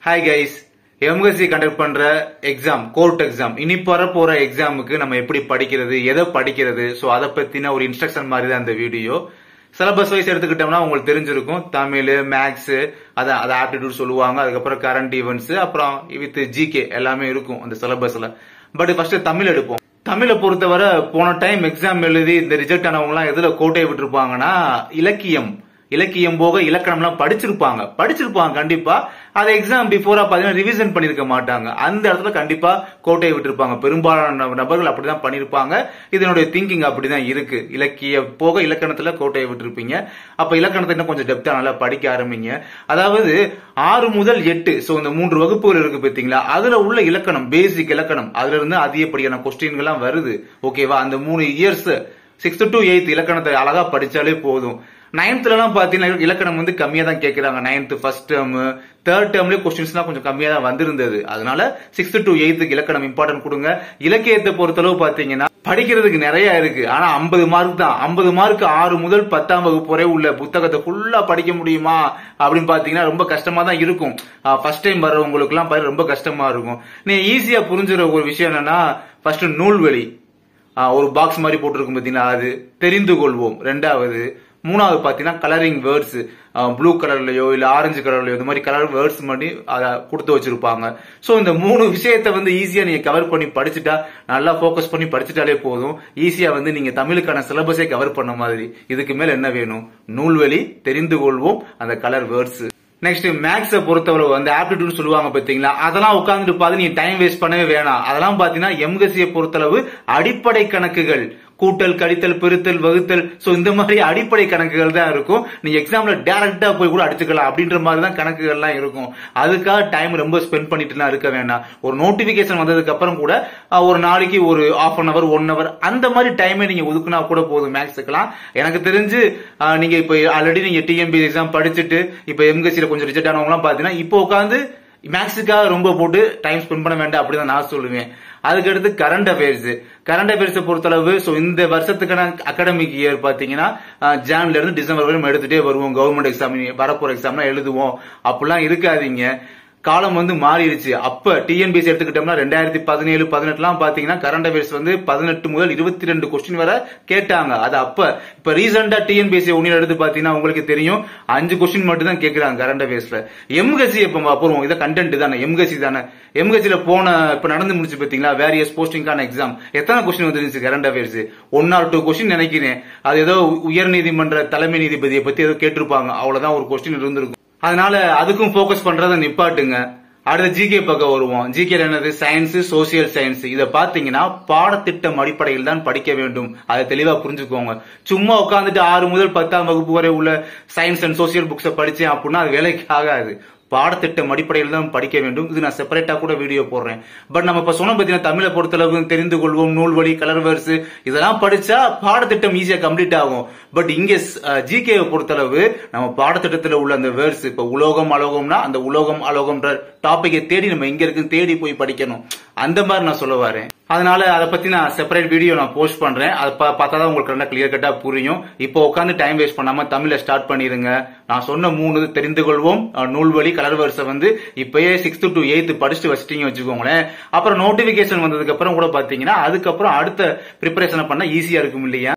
hi guys MSC conduct பண்ற exam court exam இனி வர போற எக்ஸாமுக்கு நம்ம எப்படி படிக்கிறது எதை படிக்கிறது சோ அதை பத்தின ஒரு இன்ஸ்ட்ரக்ஷன் மாதிரி தான் இந்த வீடியோ சிலபஸ் வைஸ் எடுத்துக்கிட்டோம்னா உங்களுக்கு தெரிஞ்சிருக்கும் தமிழ் மேக்ஸ் அதான் அதை ஆப்டிடியூட் சொல்லுவாங்க அதுக்கப்புறம் கரண்ட் ஈவெண்ட்ஸ் அப்புறம் வித் ஜிகே எல்லாமே இருக்கும் அந்த சிலபஸ்ல பட் ஃபர்ஸ்ட் தமிழ் எடுப்போம் தமிழை பொறுத்தவரை போன டைம் எக்ஸாம் எழுதி இந்த ரிஜெக்ட் ஆனவங்க எல்லாம் எதுல கோட்டையை விட்டுருப்பாங்கன்னா இலக்கியம் இலக்கியம் போக இலக்கணம்லாம் படிச்சிருப்பாங்க படிச்சிருப்பாங்க கண்டிப்பா அதை எக்ஸாம் பிஃபோரா பாத்தீங்கன்னா ரிவிஷன் பண்ணிருக்க மாட்டாங்க அந்த இடத்துல கண்டிப்பா கோட்டையை விட்டுருப்பாங்க பெரும்பாலான நபர்கள் அப்படிதான் பண்ணிருப்பாங்க இதனுடைய திங்கிங் அப்படிதான் இருக்கு இலக்கிய போக இலக்கணத்துல கோட்டையை விட்டுருப்பீங்க அப்ப இலக்கணத்தை இன்னும் கொஞ்சம் டெப்தா நல்லா படிக்க ஆரம்பிங்க அதாவது ஆறு முதல் எட்டு சோ இந்த மூன்று வகுப்புகள் இருக்கு பாத்தீங்களா அதுல உள்ள இலக்கணம் பேசிக் இலக்கணம் அதுல இருந்து அதிகப்படியான கொஸ்டின்கள்லாம் வருது ஓகேவா அந்த மூணு இயர்ஸ் சிக்ஸ்த் டு எயித் இலக்கணத்தை அழகா படிச்சாலே போதும் நைன்த்ல எல்லாம் பாத்தீங்கன்னா இலக்கணம் வந்து கம்மியா தான் கேக்குறாங்க நைன்த் ஃபர்ஸ்ட் டேர்ம் தேர்ட் டேர்ம்லயே கொஸ்டின்ஸ் எல்லாம் கொஞ்சம் கம்மியா தான் வந்திருந்தது அதனால சிக்ஸ்த் டு எயித்துக்கு இலக்கணம் இம்பார்ட்டன்ட் கொடுங்க இலக்கியத்தை பொறுத்தளவு பாத்தீங்கன்னா படிக்கிறதுக்கு நிறைய இருக்கு ஆனா ஐம்பது மார்க் தான் ஐம்பது மார்க் ஆறு முதல் பத்தாம் வகுப்பு வரை உள்ள புத்தகத்தை ஃபுல்லா படிக்க முடியுமா அப்படின்னு பாத்தீங்கன்னா ரொம்ப கஷ்டமா தான் இருக்கும் ஃபர்ஸ்ட் டைம் வர்றவங்களுக்கு எல்லாம் பாரு ரொம்ப கஷ்டமா இருக்கும் நீ ஈஸியா புரிஞ்சுற ஒரு விஷயம் என்னன்னா ஃபர்ஸ்ட் நூல்வெளி ஒரு பாக்ஸ் மாதிரி போட்டிருக்கும் பாத்தீங்கன்னா அது தெரிந்து கொள்வோம் ரெண்டாவது மூணாவது பாத்தீங்கன்னா கலரிங் வேர்ட்ஸ் ப்ளூ கலர்லயோ இல்ல ஆரஞ்சு கலர்லயோ இந்த மாதிரி கலர் வேர்ட்ஸ் பண்ணி அதை கொடுத்து வச்சிருப்பாங்க சோ இந்த மூணு விஷயத்த வந்து ஈஸியா நீங்க கவர் பண்ணி படிச்சுட்டா நல்லா போக்கஸ் பண்ணி படிச்சுட்டாலே போதும் ஈஸியா வந்து நீங்க தமிழுக்கான சிலபஸே கவர் பண்ண மாதிரி இதுக்கு மேல என்ன வேணும் நூல்வெளி தெரிந்து கொள்வோம் அந்த கலர் வேர்ட்ஸ் நெக்ஸ்ட் மேக்ஸ பொறுத்தவரை வந்து ஆப்டிடியூட் சொல்லுவாங்க பாத்தீங்களா அதெல்லாம் உட்காந்துட்டு பார்த்து நீங்க டைம் வேஸ்ட் பண்ணவே வேணாம் அதெல்லாம் பாத்தீங்கன்னா எம்கசியை பொறுத்தளவு அடிப்படை கணக்குகள் கூட்டல் கழித்தல் பெருத்தல் வகுத்தல் சோ இந்த மாதிரி அடிப்படை கணக்குகள் தான் இருக்கும் நீங்க எக்ஸாம்ல டைரக்டா போய் கூட அடிச்சுக்கலாம் அப்படின்ற மாதிரி தான் கணக்குகள் எல்லாம் இருக்கும் அதுக்காக டைம் ரொம்ப ஸ்பெண்ட் பண்ணிட்டுலாம் இருக்க வேண்டாம் ஒரு நோட்டிபிகேஷன் வந்ததுக்கு அப்புறம் கூட ஒரு நாளைக்கு ஒரு half an hour one hour அந்த மாதிரி டைமே நீங்க ஒதுக்குனா கூட போதும் மேக்ஸுக்கெல்லாம் எனக்கு தெரிஞ்சு நீங்க இப்ப ஆல்ரெடி நீங்க டிஎம்பி எக்ஸாம் படிச்சுட்டு இப்ப எம்கசியில கொஞ்சம் ரிஜெக்ட் ஆனவங்க எல்லாம் பாத்தீங்கன்னா இப்போ உட்காந்து மேக்ஸுக்காக ரொம்ப போட்டு டைம் ஸ்பெண்ட் பண்ண வேண்டாம் அப்படின்னு நான் சொல்லுவேன் அதுக்கடுத்து கரண்ட் அஃபேர்ஸ் கரண்ட் அஃபேர்ஸ் பொறுத்தளவு ஸோ இந்த வருஷத்துக்கான அகாடமிக் இயர் பாத்தீங்கன்னா ஜான்ல இருந்து டிசம்பர் வரைக்கும் எடுத்துட்டே வருவோம் கவர்மெண்ட் எக்ஸாம் வரப்போற எக்ஸாம்லாம் எழுதுவோம் அப்படிலாம் இருக்காதீங்க காலம் வந்து மாறிடுச்சு அப்ப டிஎன்பிஎஸ் எடுத்துக்கிட்டோம்னா ரெண்டாயிரத்தி பதினேழு பதினெட்டுலாம் பாத்தீங்கன்னா கரண்ட் அஃபேர்ஸ் வந்து பதினெட்டு முதல் இருபத்தி ரெண்டு கொஸ்டின் வரை கேட்டாங்க அது அப்ப இப்ப ரீசெண்டா டிஎன்பிஎஸ்சி ஒன்னில் எடுத்து பாத்தீங்கன்னா உங்களுக்கு தெரியும் அஞ்சு கொஸ்டின் மட்டும் தான் கேட்கிறாங்க கரண்ட் அஃபேர்ஸ்ல எம்கசி இப்ப அப்புறம் இதை கண்டென்ட் தானே எம்கசி தானே எம்கசில போன இப்ப நடந்து முடிச்சு பாத்தீங்களா வேரியஸ் போஸ்டிங்கான எக்ஸாம் எத்தனை கொஸ்டின் வந்துருந்துச்சு current affairs one or two question நினைக்கிறேன் அது ஏதோ உயர் நீதிமன்ற தலைமை நீதிபதியை பத்தி ஏதோ கேட்டிருப்பாங்க அவ்வளவுதான் ஒரு கொஸ்டின் இருந்திருக்கும் அதனால அதுக்கும் போக்கஸ் பண்றதை நிப்பாட்டுங்க அடுத்த ஜிகே பக்கம் வருவோம் ஜிகே என்னது சயின்ஸ் சோசியல் சயின்ஸ் இதை பாத்தீங்கன்னா பாடத்திட்டம் அடிப்படையில் தான் படிக்க வேண்டும் அதை தெளிவா புரிஞ்சுக்கோங்க சும்மா உட்காந்துட்டு ஆறு முதல் பத்தாம் வகுப்பு வரை உள்ள சயின்ஸ் அண்ட் சோசியல் புக்ஸை படிச்சேன் அப்படின்னா அது வேலைக்கு ஆகாது பாடத்திட்டம் அடிப்படையில் தான் படிக்க வேண்டும் இது நான் செப்பரேட்டா கூட வீடியோ போடுறேன் பட் நம்ம இப்ப சொன்ன பத்தினா தமிழை பொறுத்தளவு தெரிந்து கொள்வோம் நூல் வழி கலர் வேர்ஸ் இதெல்லாம் படிச்சா பாடத்திட்டம் ஈஸியா கம்ப்ளீட் ஆகும் பட் இங்க ஜிகே பொறுத்தளவு நம்ம பாடத்திட்டத்தில் உள்ள அந்த வேர்ஸ் இப்ப உலோகம் அலோகம்னா அந்த உலோகம் அலோகம்ன்ற டாபிக்கை தேடி நம்ம எங்க இருக்கு தேடி போய் படிக்கணும் அந்த மாதிரி நான் சொல்ல வரேன் அதனால அதை பத்தி நான் செப்பரேட் வீடியோ நான் போஸ்ட் பண்றேன் அதை பார்த்தா தான் உங்களுக்கு நல்லா கிளியர் கட்டா புரியும் இப்போ உட்காந்து டைம் வேஸ்ட் பண்ணாம தமிழ்ல ஸ்டார்ட் பண்ணிருங்க நான் சொன்ன மூணு தெரிந்து கொள்வோம் நூல்வழி கலர் வரிசை வந்து இப்பயே சிக்ஸ்த் டு எயித் படிச்சுட்டு வச்சிட்டீங்க வச்சுக்கோங்களேன் அப்புறம் நோட்டிபிகேஷன் வந்ததுக்கு அப்புறம் கூட பாத்தீங்கன்னா அதுக்கப்புறம் அடுத்த ப்ரிப்பரேஷன் பண்ண ஈஸியா இருக்கும் இல்லையா